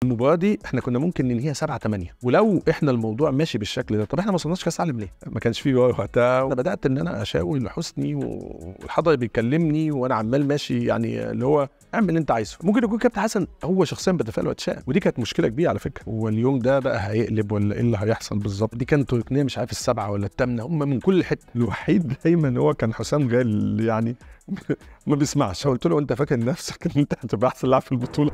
المباراه دي احنا كنا ممكن ننهيها 7 8 ولو احنا الموضوع ماشي بالشكل ده طب احنا ما وصلناش كاس عالم ليه؟ ما كانش فيه وقتها انا بدات ان انا اشاور لحسني والحضري بيكلمني وانا عمال ماشي يعني اللي هو اعمل اللي انت عايزه ممكن يكون كابتن حسن هو شخصيا بيتفائل ويتشائم ودي كانت مشكله كبيره على فكره هو اليوم ده بقى هيقلب ولا ايه اللي هيحصل بالظبط دي كانت ركنيه مش عارف السبعه ولا الثامنه هم من كل حته الوحيد دايما هو كان حسام غال يعني ما بيسمعش قلت له انت فاكر نفسك ان انت هتبقى احسن لاعب في البطوله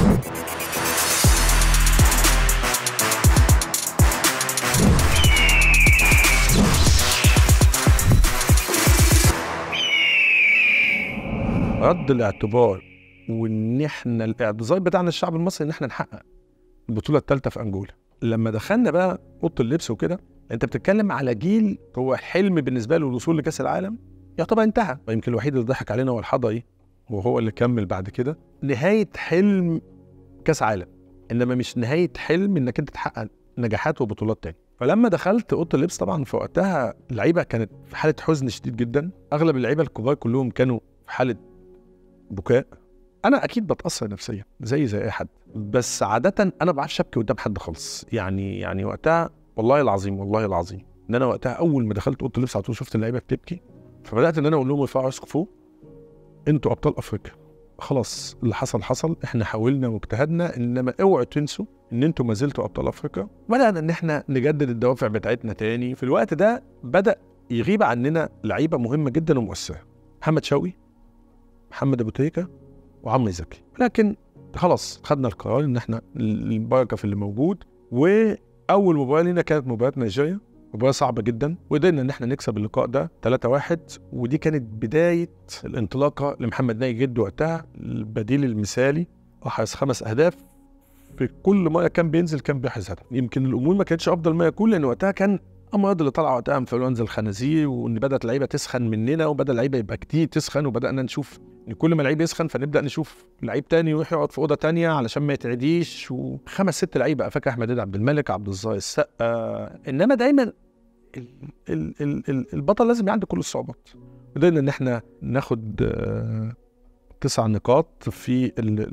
رد الاعتبار وان احنا الاعتذار بتاعنا الشعب المصري ان احنا نحقق البطوله الثالثه في انجولا لما دخلنا بقى اوضه اللبس وكده انت بتتكلم على جيل هو حلم بالنسبه له الوصول لكاس العالم يعتبر انتهى يمكن الوحيد اللي ضحك علينا هو الحضري وهو اللي كمل بعد كده نهايه حلم كاس عالم انما مش نهايه حلم انك انت تحقق نجاحات وبطولات تاني فلما دخلت اوضه اللبس طبعا في وقتها اللعيبه كانت في حاله حزن شديد جدا اغلب اللعيبه الكبار كلهم كانوا في حاله بكاء انا اكيد بتاثر نفسيا زي زي اي حد بس عاده انا ما بعرفش ابكي قدام حد خالص يعني يعني وقتها والله العظيم والله العظيم ان انا وقتها اول ما دخلت اوضه اللبس على طول شفت اللعيبه بتبكي فبدات ان انا اقول لهم ارفعوا راسكم فوق انتوا ابطال افريقيا خلاص اللي حصل حصل احنا حاولنا واجتهدنا انما اوعوا تنسوا ان انتوا ما زلتوا ابطال افريقيا بدانا ان احنا نجدد الدوافع بتاعتنا تاني في الوقت ده بدا يغيب عننا لعيبه مهمه جدا ومؤثره محمد شوقي محمد ابو تريكه وعمرو زكي لكن خلاص خدنا القرار ان احنا البركه في اللي موجود واول مباراه لينا كانت مباراه نيجيريا مباراه صعبه جدا وقدرنا ان احنا نكسب اللقاء ده 3-1 ودي كانت بدايه الانطلاقه لمحمد ناجي جد وقتها البديل المثالي احرز خمس اهداف في كل مره كان بينزل كان بيحرز هدف يمكن الامور ما كانتش افضل ما يكون لان وقتها كان امراض اللي طالعه وقتها انفلونزا الخنازير وان بدات اللعيبه تسخن مننا وبدا اللعيبه يبقى كتير تسخن وبدانا نشوف ان كل ما لعيب يسخن فنبدا نشوف لعيب تاني يروح يقعد في اوضه تانية علشان ما يتعديش وخمس ست لعيبه فاكر احمد عبد الملك عبد الظاهر السقا انما دايما ال ال ال ال البطل لازم يعدي كل الصعوبات قدرنا ان احنا ناخد آه تسع نقاط في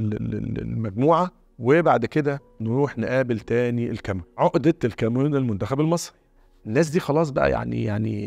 المجموعه وبعد كده نروح نقابل تاني الكاميرون عقده الكاميرون المنتخب المصري الناس دي خلاص بقى يعني يعني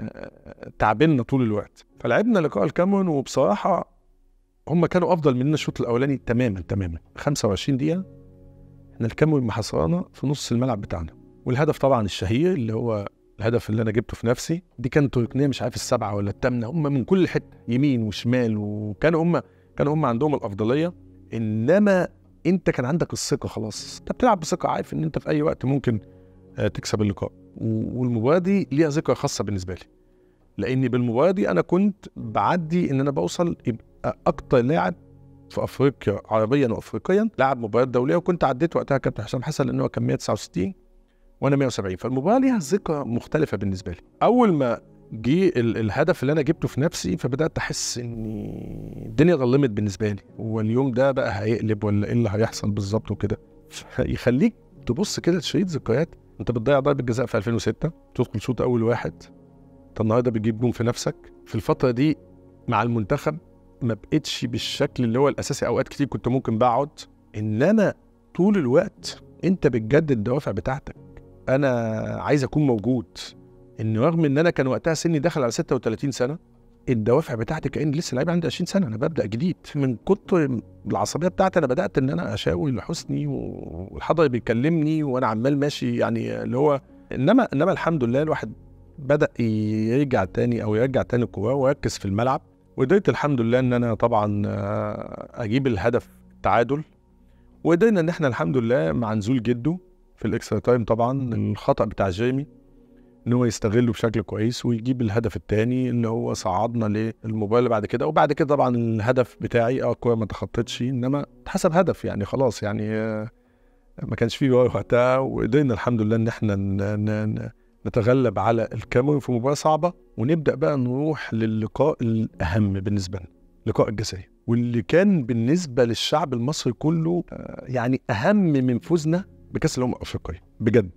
تعبنا طول الوقت فلعبنا لقاء الكاميرون وبصراحه هم كانوا افضل مننا الشوط الاولاني تماما تماما 25 دقيقه احنا الكاميرون محصرانا في نص الملعب بتاعنا والهدف طبعا الشهير اللي هو الهدف اللي انا جبته في نفسي دي كانت ركنيه مش عارف السبعه ولا الثامنه هم من كل حته يمين وشمال وكانوا هم كانوا هم عندهم الافضليه انما انت كان عندك الثقه خلاص انت بتلعب بثقه عارف ان انت في اي وقت ممكن تكسب اللقاء والمباراه دي ليها ذكرى خاصه بالنسبه لي لاني بالمباراه دي انا كنت بعدي ان انا بوصل يبقى اكتر لاعب في افريقيا عربيا وافريقيا لاعب مباريات دوليه وكنت عديت وقتها كابتن حسام حسن لان هو كان 169 وانا 170 فالمباراه ليها ذكرى مختلفه بالنسبه لي اول ما جه الهدف اللي انا جبته في نفسي فبدات احس ان الدنيا ظلمت بالنسبه لي هو اليوم ده بقى هيقلب ولا ايه اللي هيحصل بالظبط وكده يخليك تبص كده لشريط ذكريات انت بتضيع ضربه جزاء في 2006 تدخل شوط اول واحد انت النهارده بتجيب جون في نفسك في الفتره دي مع المنتخب ما بقتش بالشكل اللي هو الاساسي اوقات كتير كنت ممكن بقعد انما طول الوقت انت بتجدد الدوافع بتاعتك انا عايز اكون موجود ان رغم ان انا كان وقتها سني داخل على 36 سنه الدوافع بتاعتي كان لسه لعيب عندي 20 سنه انا ببدا جديد من كتر العصبيه بتاعتي انا بدات ان انا اشاور لحسني والحضري بيكلمني وانا عمال ماشي يعني اللي هو انما انما الحمد لله الواحد بدا يرجع تاني او يرجع تاني القوه ويركز في الملعب وقدرت الحمد لله ان انا طبعا اجيب الهدف التعادل وقدرنا ان احنا الحمد لله مع نزول جده في الاكسترا تايم طبعا الخطا بتاع جيمي ان هو يستغله بشكل كويس ويجيب الهدف الثاني اللي هو صعدنا للمباراه اللي بعد كده وبعد كده طبعا الهدف بتاعي اه الكوره ما تخطتش انما اتحسب هدف يعني خلاص يعني ما كانش فيه وقتها وقدرنا الحمد لله ان احنا نتغلب على الكاميرون في مباراه صعبه ونبدا بقى نروح للقاء الاهم بالنسبه لنا لقاء الجزائر واللي كان بالنسبه للشعب المصري كله يعني اهم من فوزنا بكاس الامم الافريقيه بجد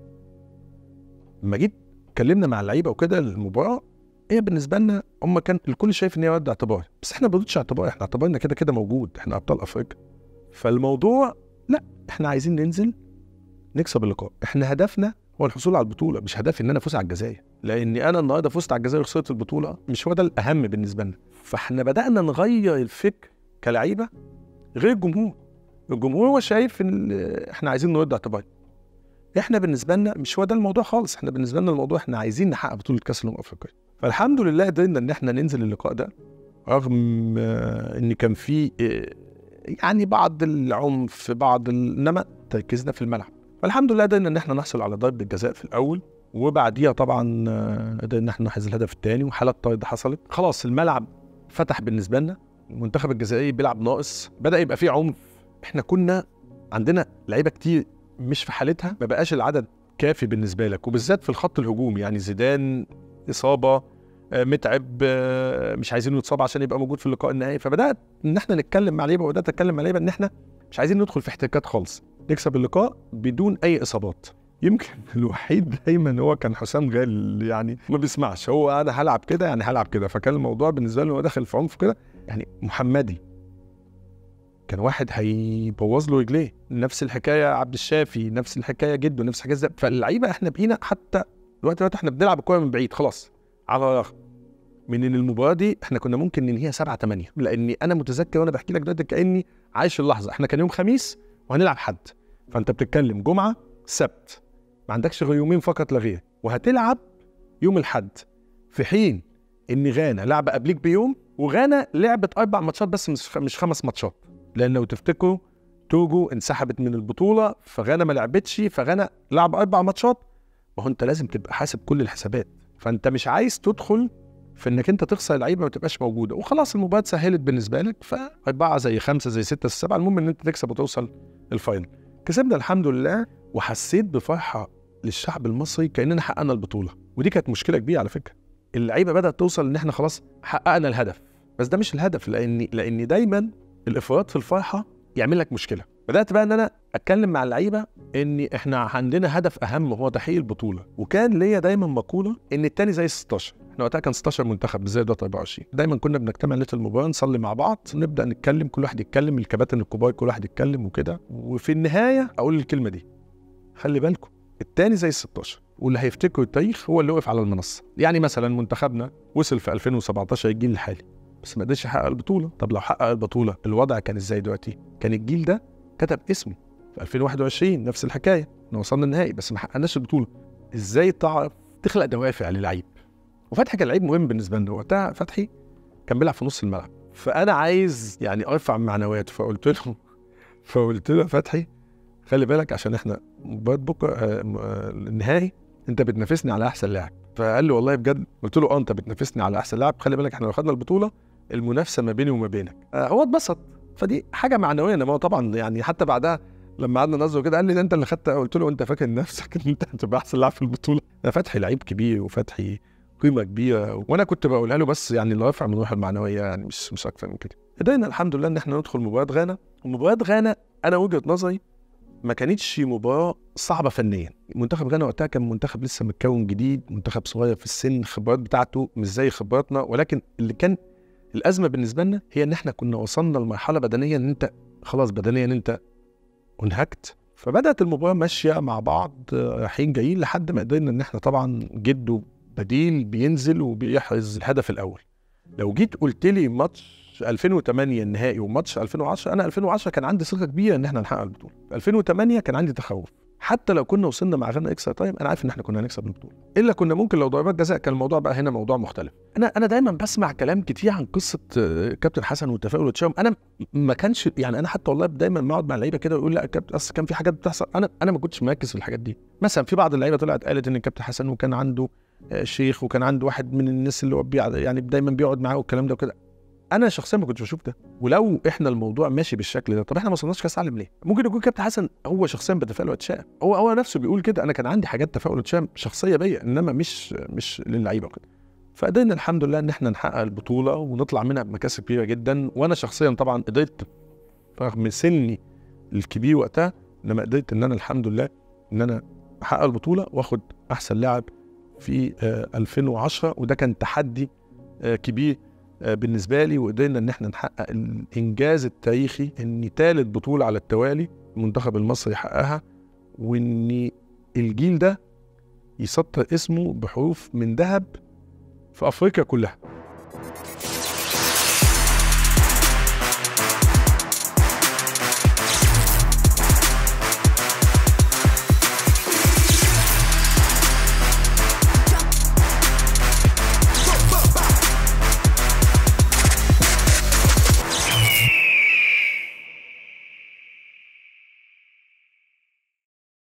لما جيت اتكلمنا مع اللعيبه وكده المباراه هي بالنسبه لنا هم كان الكل شايف ان هي ورد اعتبار بس احنا ما بنردش اعتبار احنا اعتبارنا كده كده موجود احنا ابطال افريقيا فالموضوع لا احنا عايزين ننزل نكسب اللقاء احنا هدفنا هو الحصول على البطوله مش هدفي ان انا افوز على الجزائر لاني انا النهارده فزت على الجزائر وخسرت البطوله مش هو ده الاهم بالنسبه لنا فاحنا بدانا نغير الفكر كلعيبه غير الجمهور الجمهور هو شايف ان احنا عايزين نرد اعتبار احنا بالنسبه لنا مش هو ده الموضوع خالص احنا بالنسبه لنا الموضوع احنا عايزين نحقق بطوله كاس الامم الافريقيه فالحمد لله قدرنا ان احنا ننزل اللقاء ده رغم آه، ان كان في آه، يعني بعض العنف بعض ال- انما تركيزنا في الملعب فالحمد لله قدرنا ان احنا نحصل على ضربه جزاء في الاول وبعديها طبعا آه، قدرنا ان احنا نحرز الهدف الثاني وحالات طرد حصلت خلاص الملعب فتح بالنسبه لنا المنتخب الجزائري بيلعب ناقص بدا يبقى فيه عنف احنا كنا عندنا لعيبه كتير مش في حالتها ما بقاش العدد كافي بالنسبه لك وبالذات في الخط الهجومي يعني زيدان اصابه آه، متعب آه، مش عايزينه يتصاب عشان يبقى موجود في اللقاء النهائي فبدات ان احنا نتكلم مع لعيبه وبدات اتكلم مع لعيبه ان احنا مش عايزين ندخل في احتكاكات خالص نكسب اللقاء بدون اي اصابات يمكن الوحيد دايما هو كان حسام غال يعني ما بيسمعش هو انا هلعب كده يعني هلعب كده فكان الموضوع بالنسبه له هو داخل في عنف كده يعني محمدي كان واحد هيبوظ له رجليه نفس الحكايه عبد الشافي نفس الحكايه جده نفس الحكايه زي فاللعيبه احنا بقينا حتى دلوقتي دلوقتي احنا بنلعب الكوره من بعيد خلاص على الرغم من ان المباراه دي احنا كنا ممكن ننهيها 7 8 لاني انا متذكر وانا بحكي لك دلوقتي كاني عايش اللحظه احنا كان يوم خميس وهنلعب حد فانت بتتكلم جمعه سبت ما عندكش غير يومين فقط لا غير وهتلعب يوم الحد في حين ان غانا لعبه قبليك بيوم وغانا لعبت اربع ماتشات بس مش مش خمس ماتشات لان لو تفتكروا توجو انسحبت من البطوله فغانا ما لعبتش فغانا لعب اربع ماتشات ما هو انت لازم تبقى حاسب كل الحسابات فانت مش عايز تدخل في انك انت تخسر لعيبه ما تبقاش موجوده وخلاص المباراه سهلت بالنسبه لك فاربعه زي خمسه زي سته زي سبعه المهم ان انت تكسب وتوصل الفاينل كسبنا الحمد لله وحسيت بفرحه للشعب المصري كاننا حققنا البطوله ودي كانت مشكله كبيره على فكره اللعيبه بدات توصل ان احنا خلاص حققنا الهدف بس ده مش الهدف لان لان دايما الافراط في الفرحه يعمل لك مشكله بدات بقى ان انا اتكلم مع اللعيبه ان احنا عندنا هدف اهم وهو تحقيق البطوله وكان ليا دايما مقوله ان التاني زي 16 احنا وقتها كان 16 منتخب مش زي دلوقتي 24 دايما كنا بنجتمع ليله المباراه نصلي مع بعض نبدا نتكلم كل واحد يتكلم الكباتن الكبار كل واحد يتكلم وكده وفي النهايه اقول الكلمه دي خلي بالكم التاني زي ال 16 واللي هيفتكروا التاريخ هو اللي وقف على المنصه يعني مثلا منتخبنا وصل في 2017 الجيل الحالي بس ما قدرش يحقق البطوله طب لو حقق البطوله الوضع كان ازاي دلوقتي كان الجيل ده كتب اسمه في 2021 نفس الحكايه احنا وصلنا النهائي بس ما حققناش البطوله ازاي تعرف تخلق دوافع للعيب وفتحي كان لعيب مهم بالنسبه لنا وقتها فتحي كان بيلعب في نص الملعب فانا عايز يعني ارفع معنوياته فقلت له فقلت له يا فتحي خلي بالك عشان احنا مباراه بكره آه، م- آه، النهائي انت بتنافسني على احسن لاعب فقال لي والله بجد قلت له اه انت بتنافسني على احسن لاعب خلي بالك احنا لو خدنا البطوله المنافسه ما بيني وما بينك آه هو اتبسط فدي حاجه معنويه انما هو طبعا يعني حتى بعدها لما قعدنا نهزر كده قال لي ده انت اللي خدت قلت له انت فاكر نفسك ان انت هتبقى احسن لاعب في البطوله ده فتحي لعيب كبير وفتحي قيمه كبيره وانا كنت بقولها له بس يعني اللي رافع من روح المعنويه يعني مش مش اكتر من كده قدرنا الحمد لله ان احنا ندخل مباراه غانا ومباراه غانا انا وجهه نظري ما كانتش مباراه صعبه فنيا منتخب غانا وقتها كان منتخب لسه متكون جديد منتخب صغير في السن الخبرات بتاعته مش زي خبراتنا ولكن اللي كان الازمه بالنسبه لنا هي ان احنا كنا وصلنا لمرحله بدنيه ان انت خلاص بدنيا انت انهكت فبدات المباراه ماشيه مع بعض آه، رايحين جايين لحد ما قدرنا ان احنا طبعا جده بديل بينزل وبيحرز الهدف الاول لو جيت قلت لي ماتش 2008 النهائي وماتش 2010 انا 2010 كان عندي ثقه كبيره ان احنا نحقق البطوله 2008 كان عندي تخوف حتى لو كنا وصلنا مع غانا اكسترا تايم انا عارف ان احنا كنا هنكسب البطوله الا كنا ممكن لو ضربات جزاء كان الموضوع بقى هنا موضوع مختلف انا انا دايما بسمع كلام كتير عن قصه آه، كابتن حسن والتفاؤل والتشاؤم انا ما كانش يعني انا حتى والله دايما بقعد مع اللعيبه كده ويقول لا كابتن اصل كان في حاجات بتحصل انا انا ما كنتش مركز في الحاجات دي مثلا في بعض اللعيبه طلعت قالت ان الكابتن حسن وكان عنده آه، شيخ وكان عنده واحد من الناس اللي هو بيع- يعني دايما بيقعد معاه والكلام ده وكده انا شخصيا ما كنتش بشوف ده ولو احنا الموضوع ماشي بالشكل ده طب احنا ما وصلناش كاس عالم ليه ممكن يكون كابتن حسن هو شخصيا بيتفائل ويتشائم هو هو نفسه بيقول كده انا كان عندي حاجات تفاؤل وتشائم شخصيه بيا انما مش مش للعيبه وكده فقدرنا الحمد لله ان احنا نحقق البطوله ونطلع منها بمكاسب كبيره جدا وانا شخصيا طبعا قدرت رغم سني الكبير وقتها انما قدرت ان انا الحمد لله ان انا احقق البطوله واخد احسن لاعب في آه، 2010 وده كان تحدي آه، كبير آه، بالنسبه لي وقدرنا ان احنا نحقق الانجاز التاريخي ان ثالث بطوله على التوالي المنتخب المصري يحققها وان الجيل ده يسطر اسمه بحروف من ذهب في افريقيا كلها